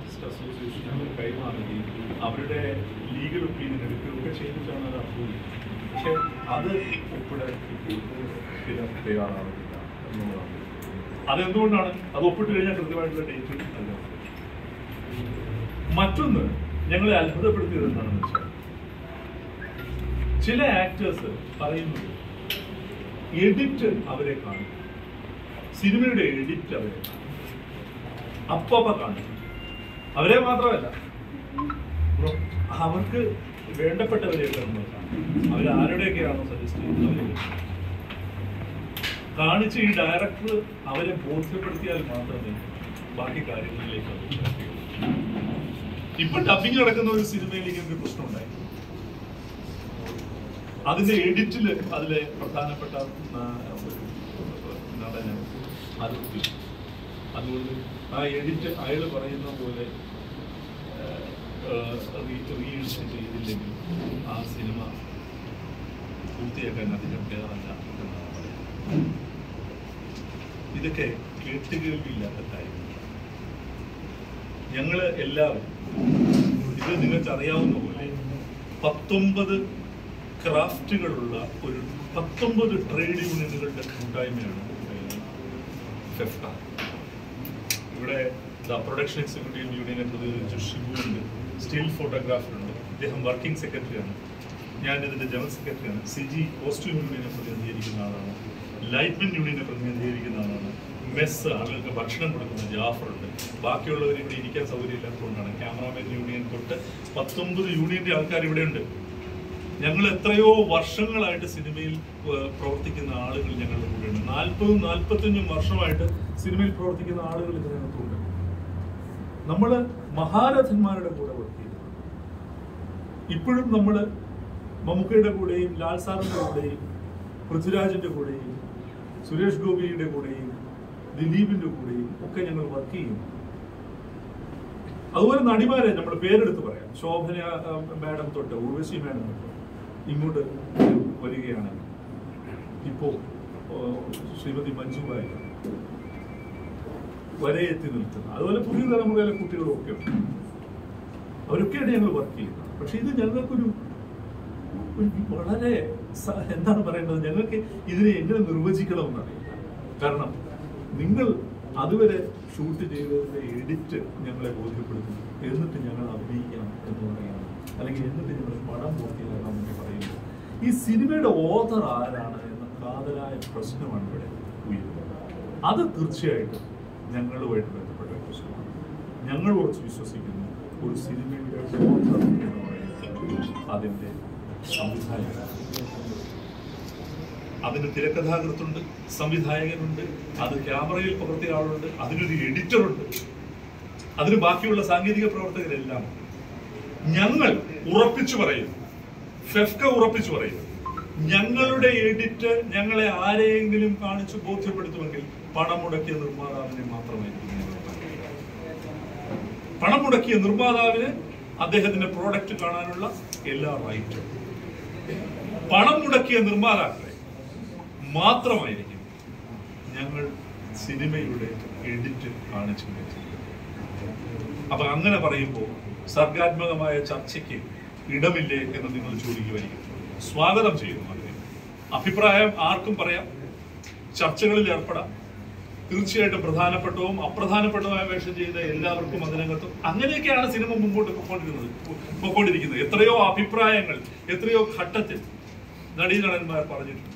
Artist association അവർ കൈമാറുകയും അവരുടെ legal opinion എടുക്കുകയൊക്കെ ചെയ്തിട്ടാണ് അത് അപ്രൂവ് ചെയ്യുന്നത് പക്ഷെ അത് ഒപ്പിടാൻ ഇപ്പോൾ സ്ഥിരം തയ്യാറാവുന്നില്ല എന്നുള്ളതാണ് അതെന്തുകൊണ്ടാണ് അത് ഒപ്പിട്ട് കഴിഞ്ഞാൽ കൃത്യമായിട്ടുള്ള ഡേറ്റ് നൽകാൻ മറ്റൊന്ന് ഞങ്ങളെ അത്ഭുതപ്പെടുത്തിയത് എന്താണെന്ന് വെച്ചാൽ ചില ആക്ടേഴ്സ് പറയുന്നത് എഡിറ്റ് അവരെ കാണും സിനിമയുടെ എഡിറ്റ് അവരെ കാണും അപ്പ കാണും അവരെ മാത്രമല്ല അവർക്ക് വേണ്ടപ്പെട്ടവരെയൊക്കെ നമ്മൾ കാണും അവർ ആരുടെയൊക്കെയാണോ സജസ്റ്റ് ചെയ്യുന്നത് അവരെ കാണിച്ച് ഈ ഡയറക്ടർ അവരെ ബോധ്യപ്പെടുത്തിയാൽ മാത്രമേ ബാക്കി കാര്യങ്ങളിലേക്ക് അവർ കടക്കുകയുള്ളൂ. ഇപ്പൊ ഡബിങ് നടക്കുന്ന ഒരു സിനിമയിലേക്ക് ഒരു പ്രശ്നമുണ്ടായി അതിന്റെ എഡിറ്റില് അതിലെ പ്രധാനപ്പെട്ട ആ, ഒരു നടന് അത് കുത്തി. അതുകൊണ്ട് ആ എഡിറ്റ് അയാൾ പറയുന്ന പോലെ റീഎഡിറ്റ് ചെയ്തില്ലെങ്കിൽ ആ സിനിമ പൂർത്തിയാക്കാൻ അധികം ഭേദമല്ല എന്നാണ് പറയുന്നത് ഇതൊക്കെ കേട്ടുകേൾവില്ലാത്ത കാര്യം ഞങ്ങള് എല്ലാവരും ഇത് നിങ്ങൾക്ക് അറിയാവുന്ന പോലെ പത്തൊമ്പത് ക്രാഫ്റ്റുകളുള്ള ഒരു പത്തൊമ്പത് ട്രേഡ് യൂണിയനുകളുടെ കൂട്ടായ്മയാണ് ഫെഫ്ക ഇവിടെ പ്രൊഡക്ഷൻ എക്സിക്യൂട്ടീവ് യൂണിയനെ പ്രതിനിധിച്ച് ഷിബുണ്ട് സ്റ്റിൽ ഫോട്ടോഗ്രാഫറുണ്ട് അദ്ദേഹം വർക്കിംഗ് സെക്രട്ടറിയാണ് ഞാൻ ഇതിന്റെ ജനറൽ സെക്രട്ടറിയാണ് സിജി കോസ്റ്റ്യൂം യൂണിയനെ പ്രതിനിധീകരിക്കുന്ന ആളാണ് ലൈറ്റ്മെൻ യൂണിയനെ പ്രതിനിധീകരിക്കുന്ന ആളാണ് മെസ്സ് ആളുകൾക്ക് ഭക്ഷണം കൊടുക്കുന്ന ജാഫറുണ്ട് ബാക്കിയുള്ളവർ ഇവിടെ ഇരിക്കാൻ സൗകര്യമില്ലാത്തതുകൊണ്ടാണ് ക്യാമറാമാൻ യൂണിയൻ തൊട്ട് പത്തൊമ്പത് യൂണിയന്റെ ആൾക്കാർ ഇവിടെ ഉണ്ട് ഞങ്ങൾ എത്രയോ വർഷങ്ങളായിട്ട് സിനിമയിൽ ഏഹ്, പ്രവർത്തിക്കുന്ന ആളുകൾ ഞങ്ങളുടെ കൂടെയുണ്ട് നാൽപ്പതും നാൽപ്പത്തഞ്ചും വർഷമായിട്ട് സിനിമയിൽ പ്രവർത്തിക്കുന്ന ആളുകൾ ഇതിനകത്തുണ്ട് നമ്മൾ മഹാരഥന്മാരുടെ കൂടെ വർക്ക് ചെയ്തു ഇപ്പോഴും നമ്മൾ മമ്മൂക്കയുടെ കൂടെയും ലാൽ സാറിന്റെ കൂടെയും പൃഥ്വിരാജിന്റെ കൂടെയും സുരേഷ് ഗോപിയുടെ കൂടെയും ദിലീപിന്റെ കൂടെയും ഒക്കെ ഞങ്ങൾ വർക്ക് ചെയ്യും അതുപോലെ നടിമാരെ നമ്മൾ പേരെടുത്ത് പറയാം ശോഭന ആ, മാഡം തൊട്ട് ഉർവശി മാഡം തൊട്ട് ഇങ്ങോട്ട് വരികയാണ് ഇപ്പോ ഓ, ശ്രീമതി മഞ്ജു വാര്യർ വരെ എത്തി നിൽക്കുന്നത് അതുപോലെ പുതിയ തലമുറയിലെ കുട്ടികളും ഒക്കെ ഉണ്ട് അവരൊക്കെയാണ് ഞങ്ങൾ വർക്ക് ചെയ്യുന്നത് പക്ഷെ ഇത് ഞങ്ങൾക്കൊരു ഒരു വളരെ സ- എന്താണ് പറയേണ്ടത് ഞങ്ങൾക്ക് ഇതിനെ എങ്ങനെ നിർവചിക്കണമെന്നറിയില്ല കാരണം നിങ്ങൾ അതുവരെ ഷൂട്ട് ചെയ്തതിന്റെ എഡിറ്റ് ഞങ്ങളെ ബോധ്യപ്പെടുത്തുന്നു എന്നിട്ട് ഞങ്ങൾ അഭിനയിക്കാം എന്ന് പറയുന്നു അല്ലെങ്കിൽ എന്നിട്ട് ഞങ്ങൾ പടം പൂർത്തിയാക്കാം എന്ന് പറയുന്നു ഈ സിനിമയുടെ ഓഥർ ആരാണ് എന്ന കാതലായ പ്രശ്നമാണ് ഇവിടെ ഉയരുന്നത് അത് തീർച്ചയായിട്ടും ഞങ്ങളുമായിട്ട് ബന്ധപ്പെട്ട ഒരു പ്രശ്നമാണ് ഞങ്ങൾ കുറച്ച് വിശ്വസിക്കുന്നു ഒരു സിനിമയുടെ ഓഥർ എന്ന് പറയുന്നത് അതിന്റെ സംവിധായകൻ അതിന് തിരക്കഥാകൃത്തുണ്ട് സംവിധായകനുണ്ട് അത് ക്യാമറയിൽ പകർത്തിയ ആളുണ്ട് അതിനൊരു എഡിറ്ററുണ്ട് അതിന് ബാക്കിയുള്ള സാങ്കേതിക പ്രവർത്തകരെല്ലാം ഉണ്ട്. ഞങ്ങൾ ഉറപ്പിച്ചു പറയുന്നു ഫെഫ്ക ഉറപ്പിച്ചു പറയുന്നു ഞങ്ങളുടെ എഡിറ്റ് ഞങ്ങളെ ആരെയെങ്കിലും കാണിച്ചു ബോധ്യപ്പെടുത്തുമെങ്കിൽ പണം മുടക്കിയ നിർമ്മാതാവിനെ മാത്രമായിരിക്കും ഞങ്ങൾ പറയുക. പണം മുടക്കിയ നിർമ്മാതാവിന് അദ്ദേഹത്തിന്റെ പ്രോഡക്റ്റ് കാണാനുള്ള എല്ലാ റൈറ്റും പണം മുടക്കിയ നിർമ്മാതാക്കളെ മാത്രമായിരിക്കും ഞങ്ങൾ സിനിമയുടെ എഡിറ്റ് കാണിച്ചു വെച്ചിരിക്കുന്നത് അപ്പൊ അങ്ങനെ പറയുമ്പോൾ സർഗാത്മകമായ ചർച്ചയ്ക്ക് ഇടമില്ലേ എന്ന് നിങ്ങൾ ചോദിക്കുമായിരിക്കും സ്വാഗതം ചെയ്യുന്നു അതിനെ അഭിപ്രായം ആർക്കും പറയാം ചർച്ചകളിൽ ഏർപ്പെടാം തീർച്ചയായിട്ടും പ്രധാനപ്പെട്ടവും അപ്രധാനപ്പെട്ടതുമായ വേഷം ചെയ്ത എല്ലാവർക്കും അതിനകത്തും അങ്ങനെയൊക്കെയാണ് സിനിമ മുമ്പോട്ട് പൊക്കോണ്ടിരുന്നത് പൊക്കോണ്ടിരിക്കുന്നത് എത്രയോ അഭിപ്രായങ്ങൾ എത്രയോ ഘട്ടത്തിൽ നടീനടന്മാർ പറഞ്ഞിട്ടുണ്ട്